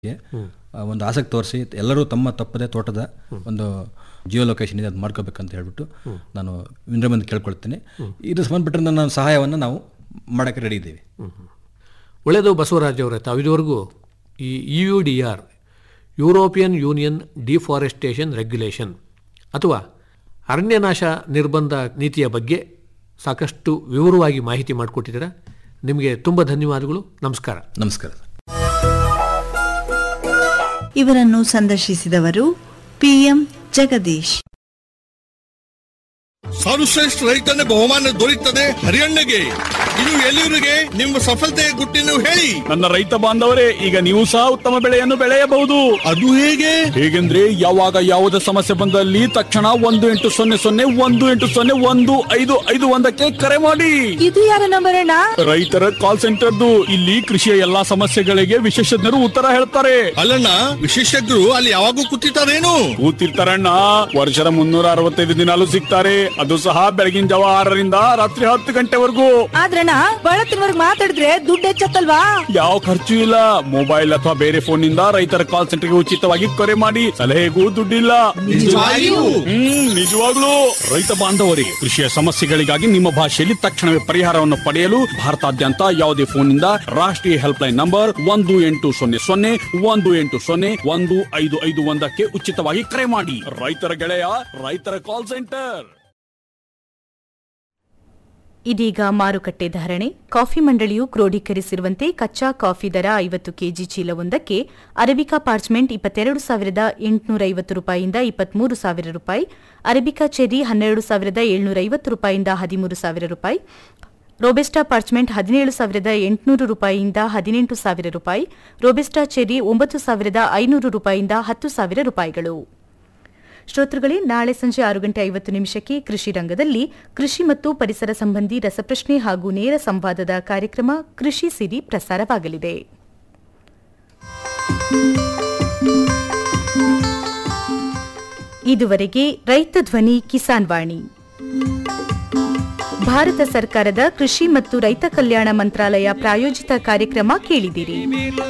ಆ, ಒಂದು ಆಸಕ್ತಿ ತೋರಿಸಿ ಎಲ್ಲರೂ ತಮ್ಮ ತಪ್ಪದೆ ತೋಟದ ಒಂದು ಜಿಯೋ ಲೊಕೇಶನ್ ಇದೆ ಅದು ಮಾಡ್ಕೋಬೇಕಂತ ಹೇಳ್ಬಿಟ್ಟು ನಾನು ವಿನರ ಬಂದು ಕೇಳ್ಕೊಳ್ತೀನಿ ಇದು ಸಂಬಂಧಪಟ್ಟ ನನ್ನ ಸಹಾಯವನ್ನು ನಾವು ಮಾಡೋಕ್ಕೆ ರೆಡಿ ಇದ್ದೀವಿ ಒಳ್ಳೆಯದು ಬಸವರಾಜ್ ಅವರೇ ತಾವು ಇದುವರೆಗೂ ಈ E U D R European Union deforestation regulation ಅಥವಾ ಅರಣ್ಯನಾಶ ನಿರ್ಬಂಧ ನೀತಿಯ ಬಗ್ಗೆ ಸಾಕಷ್ಟು ವಿವರವಾಗಿ ಮಾಹಿತಿ ಮಾಡಿಕೊಟ್ಟಿದ್ದೀರಾ ನಿಮಗೆ ತುಂಬ ಧನ್ಯವಾದಗಳು ನಮಸ್ಕಾರ ನಮಸ್ಕಾರ ಇವರನ್ನು ಸಂದರ್ಶಿಸಿದವರು ಪಿಎಂ ಜಗದೀಶ್ ಸರ್ವಶ್ರೇಷ್ಠ ರೈತನ ಬಹುಮಾನ ದೊರೆಯುತ್ತದೆ ಹರಿಯಣ್ಣಗೆ ಇದು ಎಲ್ಲಿವರಿಗೆ ನಿಮ್ಮ ಸಫಲತೆಯ ಗುಟ್ಟಿನ ಹೇಳಿ ನನ್ನ ರೈತ ಬಾಂಧವರೇ ಈಗ ನೀವು ಸಹ ಉತ್ತಮ ಬೆಳೆಯನ್ನು ಬೆಳೆಯಬಹುದು ಅದು ಹೇಗೆ ಹೇಗೆಂದ್ರೆ ಯಾವಾಗ ಯಾವುದೇ ಸಮಸ್ಯೆ ಬಂದಲ್ಲಿ ತಕ್ಷಣ ಒಂದು ಎಂಟು ಸೊನ್ನೆ ಸೊನ್ನೆ ಒಂದು ಎಂಟು ಸೊನ್ನೆ ಒಂದು ಐದು ಐದು ಒಂದಕ್ಕೆ ಕರೆ ಮಾಡಿ ಇದು ಯಾರ ನಂಬರ್ ಅಣ್ಣ ರೈತರ ಕಾಲ್ ಸೆಂಟರ್ದು ಇಲ್ಲಿ ಕೃಷಿಯ ಎಲ್ಲಾ ಸಮಸ್ಯೆಗಳಿಗೆ ವಿಶೇಷಜ್ಞರು ಉತ್ತರ ಹೇಳ್ತಾರೆ ಅಲ್ಲಣ್ಣ ವಿಶೇಷಜ್ಞರು ಅಲ್ಲಿ ಯಾವಾಗೂ ಕೂತಿರ್ತಾರೇನು ಕೂತಿರ್ತಾರಣ್ಣ ವರ್ಷದ ಮುನ್ನೂರ ಅರವತ್ತೈದು ದಿನಾಲು ಸಿಗ್ತಾರೆ ಅದು ಸಹ ಬೆಳಗಿನ ಜಾವ ಆರರಿಂದ ರಾತ್ರಿ ಹತ್ತು ಗಂಟೆವರೆಗೂ ಆದ್ರಣ್ಣ ಬಳತ್ತಿನವರ್ಗ್ ಮಾತಾಡಿದ್ರೆ ದುಡ್ಡು ಹೆಚ್ಚತ್ತಲ್ವಾ ಯಾವ ಖರ್ಚು ಇಲ್ಲ ಮೊಬೈಲ್ ಅಥವಾ ಬೇರೆ ಫೋನ್ ನಿಂದ ರೈತರ ಕಾಲ್ ಸೆಂಟರ್ಗೆ ಉಚಿತವಾಗಿ ಕರೆ ಮಾಡಿ ಸಲಹೆಗೂ ದುಡ್ಡಿಲ್ಲ ನಿಜವಾಗಿಯೂ? ಹ್ಮ್ ನಿಜವಾಗ್ಲೂ ರೈತ ಬಾಂಧವರೇ ಕೃಷಿಯ ಸಮಸ್ಯೆಗಳಿಗಾಗಿ ನಿಮ್ಮ ಭಾಷೆಯಲ್ಲಿ ತಕ್ಷಣವೇ ಪರಿಹಾರವನ್ನು ಪಡೆಯಲು ಭಾರತಾದ್ಯಂತ ಯಾವುದೇ ಫೋನ್ನಿಂದ ರಾಷ್ಟ್ರೀಯ ಹೆಲ್ಪ್ ಲೈನ್ ನಂಬರ್ ಒಂದು ಎಂಟು ಸೊನ್ನೆ ಸೊನ್ನೆ ಒಂದು ಎಂಟು ಸೊನ್ನೆ ಒಂದು ಐದು ಐದು ಒಂದಕ್ಕೆ ಉಚಿತವಾಗಿ ಕರೆ ಮಾಡಿ ರೈತರ ಗೆಳೆಯ ರೈತರ ಕಾಲ್ ಸೆಂಟರ್ ಇದೀಗ ಮಾರುಕಟ್ಟೆ ಧಾರಣೆ ಕಾಫಿ ಮಂಡಳಿಯು ಕ್ರೋಢೀಕರಿಸಿರುವಂತೆ ಕಚ್ಚಾ ಕಾಫಿ ದರ ಐವತ್ತು ಕೆಜಿ ಚೀಲವೊಂದಕ್ಕೆ ಅರಬಿಕಾ ಪಾರ್ಚ್ಮೆಂಟ್ ಇಪ್ಪತ್ತೆರಡು ಸಾವಿರದ ಎಂಟುನೂರ ಐವತ್ತು ರೂಪಾಯಿಯಿಂದ ಇಪ್ಪತ್ಮೂರು ಸಾವಿರ ರೂಪಾಯಿ ಅರಬಿಕಾ ಚೆರ್ರಿ ಹನ್ನೆರಡು ಸಾವಿರದ ಏಳ್ನೂರ ಐವತ್ತು ರೂಪಾಯಿಯಿಂದ ಹದಿಮೂರು ಸಾವಿರ ರೂಪಾಯಿ ರೋಬೆಸ್ಟಾ ಪಾರ್ಚ್ಮೆಂಟ್ ಹದಿನೇಳು ಸಾವಿರದ ಎಂಟುನೂರು ರೂಪಾಯಿಯಿಂದ ಹದಿನೆಂಟು ಸಾವಿರ ರೂಪಾಯಿ ರೋಬೆಸ್ಟಾ ಚೆರ್ರಿ ಒಂಬತ್ತು ಸಾವಿರದ ಐನೂರು ರೂಪಾಯಿಯಿಂದ ಹತ್ತು ಸಾವಿರ ರೂಪಾಯಿಗಳು ಶ್ರೋತೃಗಳೇ ನಾಳೆ ಸಂಜೆ ಆರು ಗಂಟೆ ಐವತ್ತು ನಿಮಿಷಕ್ಕೆ ಕೃಷಿ ರಂಗದಲ್ಲಿ ಕೃಷಿ ಮತ್ತು ಪರಿಸರ ಸಂಬಂಧಿ ರಸಪ್ರಶ್ನೆ ಹಾಗೂ ನೇರ ಸಂವಾದದ ಕಾರ್ಯಕ್ರಮ ಕೃಷಿ ಸಿರಿ ಪ್ರಸಾರವಾಗಲಿದೆ ಇದುವರೆಗೆ ರೈತ ಧ್ವನಿ ಕಿಸಾನ್ ವಾಣಿ ಭಾರತ ಸರ್ಕಾರದ ಕೃಷಿ ಮತ್ತು ರೈತ ಕಲ್ಯಾಣ ಮಂತ್ರಾಲಯ ಪ್ರಾಯೋಜಿತ ಕಾರ್ಯಕ್ರಮ ಕೇಳಿದಿರಿ